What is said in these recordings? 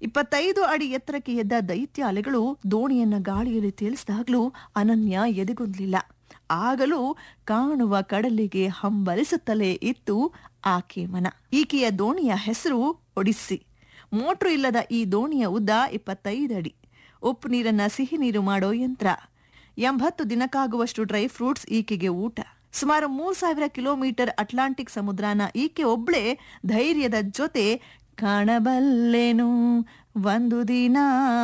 ಇಪ್ಪತ್ತೈದು ಅಡಿ ಎತ್ತರಕ್ಕೆ ಎದ್ದ ದೈತ್ಯ ಅಲೆಗಳು ದೋಣಿಯನ್ನ ಗಾಳಿಯಲ್ಲಿ ತೇಲಿಸಿದಾಗ್ಲೂ ಅನನ್ಯ ಎದೆಗುಂದಲಿಲ್ಲ ಆಗಲೂ ಕಾಣುವ ಕಡಲಿಗೆ ಹಂಬಲಿಸುತ್ತಲೇ ಇತ್ತು ಆಕೆ ಮನ ಈಕೆಯ ದೋಣಿಯ ಹೆಸರು ಒಡಿಸ್ಸಿ ಮೋಟ್ರು ಇಲ್ಲದ ಈ ದೋಣಿಯ ಉದ್ದ ಇಪ್ಪತ್ತೈದು ಅಡಿ ಉಪ್ಪು ನೀರನ್ನ ಸಿಹಿ ನೀರು ಮಾಡೋ ಯಂತ್ರ ಎಂಬತ್ತು ದಿನಕ್ಕಾಗುವಷ್ಟು ಡ್ರೈ ಫ್ರೂಟ್ಸ್ ಈಕೆಗೆ ಊಟ ಸುಮಾರು ಮೂರ್ ಸಾವಿರ ಕಿಲೋಮೀಟರ್ ಅಟ್ಲಾಂಟಿಕ್ ಸಮುದ್ರನ ಈಕೆ ಒಬ್ಳೆ ಧೈರ್ಯದ ಜೊತೆ ಕಾಣಬಲ್ಲೆನು ಒಂದು ದಿನ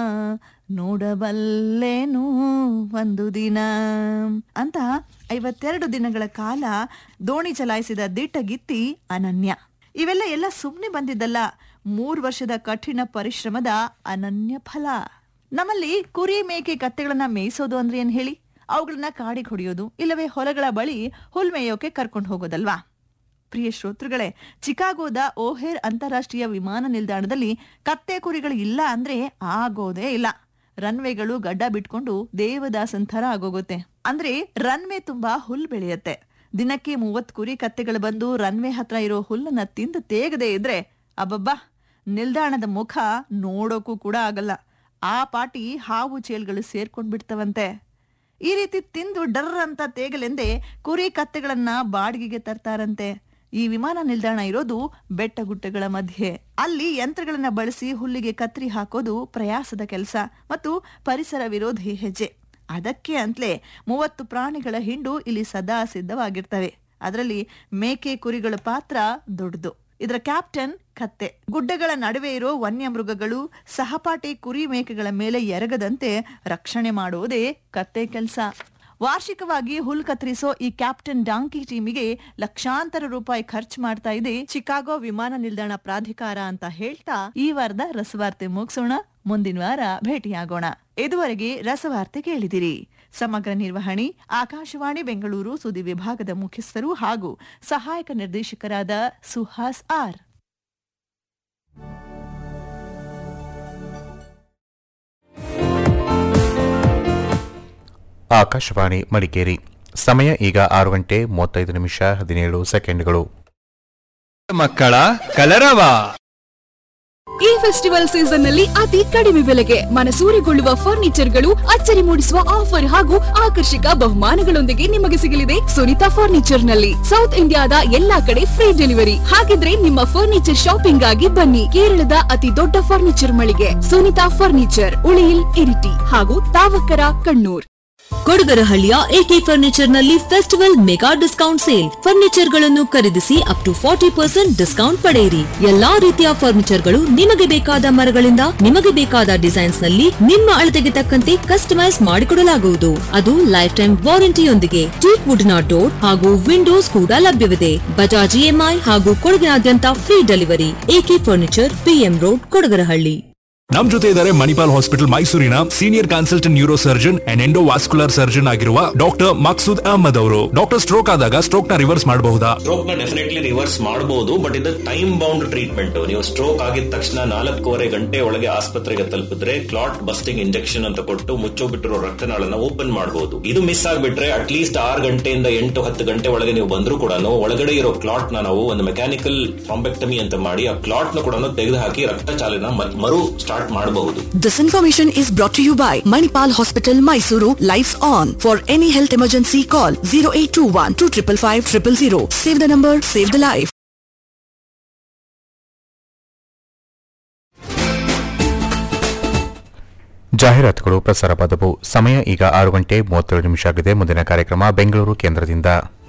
ನೋಡಬಲ್ಲೆನು ಒಂದು ದಿನ ಅಂತ ಐವತ್ತೆರಡು ದಿನಗಳ ಕಾಲ ದೋಣಿ ಚಲಾಯಿಸಿದ ದಿಟ್ಟಗಿತ್ತಿ ಅನನ್ಯ ಇವೆಲ್ಲ ಎಲ್ಲ ಸುಮ್ಮನೆ ಬಂದಿದ್ದಲ್ಲ ಮೂರು ವರ್ಷದ ಕಠಿಣ ಪರಿಶ್ರಮದ ಅನನ್ಯ ಫಲ ನಮ್ಮಲ್ಲಿ ಕುರಿ ಮೇಕೆ ಕತ್ತೆಗಳನ್ನ ಮೇಯಿಸೋದು ಅಂದ್ರೆ ಏನ್ ಹೇಳಿ ಅವುಗಳನ್ನ ಕಾಡಿಗೆ ಹೊಡೆಯೋದು ಇಲ್ಲವೇ ಹೊಲಗಳ ಬಳಿ ಹುಲ್ ಮೇಯೋಕೆ ಕರ್ಕೊಂಡು ಹೋಗೋದಲ್ವಾ ಪ್ರಿಯ ಶ್ರೋತೃಗಳೇ ಚಿಕಾಗೋದ ಓಹೇರ್ ಅಂತಾರಾಷ್ಟ್ರೀಯ ವಿಮಾನ ನಿಲ್ದಾಣದಲ್ಲಿ ಕತ್ತೆ ಕುರಿಗಳು ಇಲ್ಲ ಅಂದ್ರೆ ಆಗೋದೇ ಇಲ್ಲ ರನ್ವೇಗಳು ಗಡ್ಡ ಬಿಟ್ಕೊಂಡು ದೇವದಾಸನ್ ಥರ ಆಗೋಗುತ್ತೆ ಅಂದ್ರೆ ರನ್ವೇ ತುಂಬಾ ಹುಲ್ ಬೆಳೆಯತ್ತೆ ದಿನಕ್ಕೆ ಮೂವತ್ ಕುರಿ ಕತ್ತೆಗಳು ಬಂದು ರನ್ವೇ ಹತ್ರ ಇರೋ ಹುಲ್ಲನ್ನ ತಿಂದು ತೇಗದೆ ಇದ್ರೆ ಅಬ್ಬಬ್ಬಾ ನಿಲ್ದಾಣದ ಮುಖ ನೋಡೋಕು ಕೂಡ ಆಗಲ್ಲ ಆ ಪಾಟಿ ಹಾವು ಚೇಲ್ಗಳು ಸೇರ್ಕೊಂಡ್ ಬಿಡ್ತವಂತೆ ಈ ರೀತಿ ತಿಂದು ಡರ್ ಅಂತ ತೇಗಲೆಂದೇ ಕುರಿ ಕತ್ತೆಗಳನ್ನ ಬಾಡಿಗೆಗೆ ತರ್ತಾರಂತೆ ಈ ವಿಮಾನ ನಿಲ್ದಾಣ ಇರೋದು ಬೆಟ್ಟ ಗುಡ್ಡಗಳ ಮಧ್ಯೆ ಅಲ್ಲಿ ಯಂತ್ರಗಳನ್ನ ಬಳಸಿ ಹುಲ್ಲಿಗೆ ಕತ್ರಿ ಹಾಕೋದು ಪ್ರಯಾಸದ ಕೆಲಸ ಮತ್ತು ಪರಿಸರ ವಿರೋಧಿ ಹೆಜ್ಜೆ ಅದಕ್ಕೆ ಅಂತಲೇ ಮೂವತ್ತು ಪ್ರಾಣಿಗಳ ಹಿಂಡು ಇಲ್ಲಿ ಸದಾ ಸಿದ್ಧವಾಗಿರ್ತವೆ ಅದರಲ್ಲಿ ಮೇಕೆ ಕುರಿಗಳ ಪಾತ್ರ ದೊಡ್ಡದು ಇದರ ಕ್ಯಾಪ್ಟನ್ ಕತ್ತೆ ಗುಡ್ಡಗಳ ನಡುವೆ ಇರೋ ವನ್ಯಮೃಗಗಳು ಸಹಪಾಠಿ ಕುರಿ ಮೇಕೆಗಳ ಮೇಲೆ ಎರಗದಂತೆ ರಕ್ಷಣೆ ಮಾಡುವುದೇ ಕತ್ತೆ ಕೆಲಸ ವಾರ್ಷಿಕವಾಗಿ ಹುಲ್ ಕತ್ತರಿಸೋ ಈ ಕ್ಯಾಪ್ಟನ್ ಡಾಂಕಿ ಟೀಮಿಗೆ ಲಕ್ಷಾಂತರ ರೂಪಾಯಿ ಖರ್ಚು ಮಾಡ್ತಾ ಇದೆ ಚಿಕಾಗೋ ವಿಮಾನ ನಿಲ್ದಾಣ ಪ್ರಾಧಿಕಾರ ಅಂತ ಹೇಳ್ತಾ ಈ ವಾರದ ರಸವಾರ್ತೆ ಮುಗಿಸೋಣ ಮುಂದಿನ ವಾರ ಭೇಟಿಯಾಗೋಣ ಇದುವರೆಗೆ ರಸವಾರ್ತೆ ಕೇಳಿದಿರಿ ಸಮಗ್ರ ನಿರ್ವಹಣೆ ಆಕಾಶವಾಣಿ ಬೆಂಗಳೂರು ಸುದ್ದಿ ವಿಭಾಗದ ಮುಖ್ಯಸ್ಥರು ಹಾಗೂ ಸಹಾಯಕ ನಿರ್ದೇಶಕರಾದ ಸುಹಾಸ್ ಆರ್ ಆಕಾಶವಾಣಿ ಮಡಿಕೇರಿ ಸಮಯ ಈಗ ಆರು ಗಂಟೆ ಮೂವತ್ತೈದು ನಿಮಿಷ ಹದಿನೇಳು ಸೆಕೆಂಡ್ಗಳು ಮಕ್ಕಳ ಕಲರವ ಈ ಫೆಸ್ಟಿವಲ್ ಸೀಸನ್ ನಲ್ಲಿ ಅತಿ ಕಡಿಮೆ ಬೆಲೆಗೆ ಮನಸೂರೆಗೊಳ್ಳುವ ಫರ್ನಿಚರ್ಗಳು ಅಚ್ಚರಿ ಮೂಡಿಸುವ ಆಫರ್ ಹಾಗೂ ಆಕರ್ಷಕ ಬಹುಮಾನಗಳೊಂದಿಗೆ ನಿಮಗೆ ಸಿಗಲಿದೆ ಸುನಿತಾ ಫರ್ನಿಚರ್ ನಲ್ಲಿ ಸೌತ್ ಇಂಡಿಯಾದ ಎಲ್ಲಾ ಕಡೆ ಫ್ರೀ ಡೆಲಿವರಿ ಹಾಗಿದ್ರೆ ನಿಮ್ಮ ಫರ್ನಿಚರ್ ಶಾಪಿಂಗ್ ಆಗಿ ಬನ್ನಿ ಕೇರಳದ ಅತಿ ದೊಡ್ಡ ಫರ್ನಿಚರ್ ಮಳಿಗೆ ಸುನಿತಾ ಫರ್ನಿಚರ್ ಉಳಿಯಿಲ್ ಇರಿಟಿ ಹಾಗೂ ತಾವಕರ ಕಣ್ಣೂರ್ ಕೊಡಗರಹಳ್ಳಿಯ ಎಕೆ ಫರ್ನಿಚರ್ ನಲ್ಲಿ festival mega discount sale furniture ಗಳನ್ನು ಖರೀದಿಸಿ up to forty percent discount ಪಡೆಯಿರಿ ಎಲ್ಲಾ ರೀತಿಯ ಫರ್ನಿಚರ್ ಗಳು ನಿಮಗೆ ಬೇಕಾದ ಮರಗಳಿಂದ ನಿಮಗೆ ಬೇಕಾದ ಡಿಸೈನ್ಸ್ ನಲ್ಲಿ ನಿಮ್ಮ ಅಳತೆಗೆ ತಕ್ಕಂತೆ ಕಸ್ಟಮೈಸ್ ಮಾಡಿಕೊಡಲಾಗುವುದು ಅದು ಲೈಫ್ ಟೈಮ್ ವಾರಂಟಿಯೊಂದಿಗೆ ಟೀಕ್ ವುಡ್ನ ಡೋರ್ ಹಾಗೂ ವಿಂಡೋಸ್ ಕೂಡ ಲಭ್ಯವಿದೆ ಬಜಾಜ್ ಇಎಂಐ ಹಾಗೂ ಕೊಡಗಿನಾದ್ಯಂತ free delivery AK furniture PM road Kodagarahalli ನಮ್ ಜೊತೆ ಇದ್ದಾರೆ ಮಣಿಪಾಲ್ ಹಾಸ್ಪಿಟಲ್ ಮೈಸೂರಿನ senior consultant neuro surgeon and endovascular surgeon ಆಗಿರುವ ಡಾಕ್ಟರ್ ಮಕ್ಸೂದ್ ಅಹಮದ್ ಅವರು ಡಾಕ್ಟರ್ ಸ್ಟ್ರೋಕ್ ಆದಾಗ ಸ್ಟ್ರೋಕ್ ನ ರಿವರ್ಸ್ ಮಾಡಬಹುದಾ ಸ್ಟ್ರೋಕ್ ನ ಡೆಫಿನೆಟ್ಲಿ ರಿವರ್ಸ್ ಮಾಡಬಹುದು ಬಟ್ ಇದು ಟೈಮ್ ಬೌಂಡ್ ಟ್ರೀಟ್ಮೆಂಟ್ ನೀವು ಸ್ಟ್ರೋಕ್ ಆಗಿದ ತಕ್ಷಣ ನಾಲ್ಕೂವರೆ ಗಂಟೆ ಒಳಗೆ ಆಸ್ಪತ್ರೆಗೆ ತಲುಪಿದ್ರೆ ಕ್ಲಾಟ್ ಬಸ್ಟಿಂಗ್ ಇಂಜೆಕ್ಷನ್ ಅಂತ ಕೊಟ್ಟು ಮುಚ್ಚೋಬಿಟ್ಟಿರೋ ರಕ್ತನಾಳನ್ನ ಓಪನ್ ಮಾಡಬಹುದು ಇದು ಮಿಸ್ ಆಗ್ಬಿಟ್ರೆ ಅಟ್ಲೀಸ್ಟ್ ಆರು ಗಂಟೆಯಿಂದ ಎಂಟು ಹತ್ತು ಗಂಟೆ ಒಳಗೆ ನೀವು ಬಂದ್ರು ಕೂಡ ಒಳಗಡೆ ಇರೋ ಕ್ಲಾಟ್ ನ ನಾವು ಒಂದು ಮೆಕ್ಯಾನಿಕಲ್ ಥ್ರಾಂಬೆಕ್ಟಮಿ ಅಂತ ಮಾಡಿ ಆ ಕ್ಲಾಟ್ ನ ಕೂಡ ತೆಗೆದು ಹಾಕಿ ರಕ್ತ ಚಾಲನ ಮ- ಮರು ಸ್ಟಾರ್ಟ್ ಮಾಡಬಹುದು This information is brought to you by Manipal Hospital, Mysuru. Lights on. For any health emergency, call 0821 255 000. Save the number, save the life. ಜಾಹೀರಾತುಗಳು ಪ್ರಸಾರವಾದವು ಸಮಯ ಈಗ ಆರು ಗಂಟೆ ಮೂವತ್ತೇಳು ನಿಮಿಷ ಆಗಿದೆ ಮುಂದಿನ ಕಾರ್ಯಕ್ರಮ ಬೆಂಗಳೂರು ಕೇಂದ್ರದಿಂದ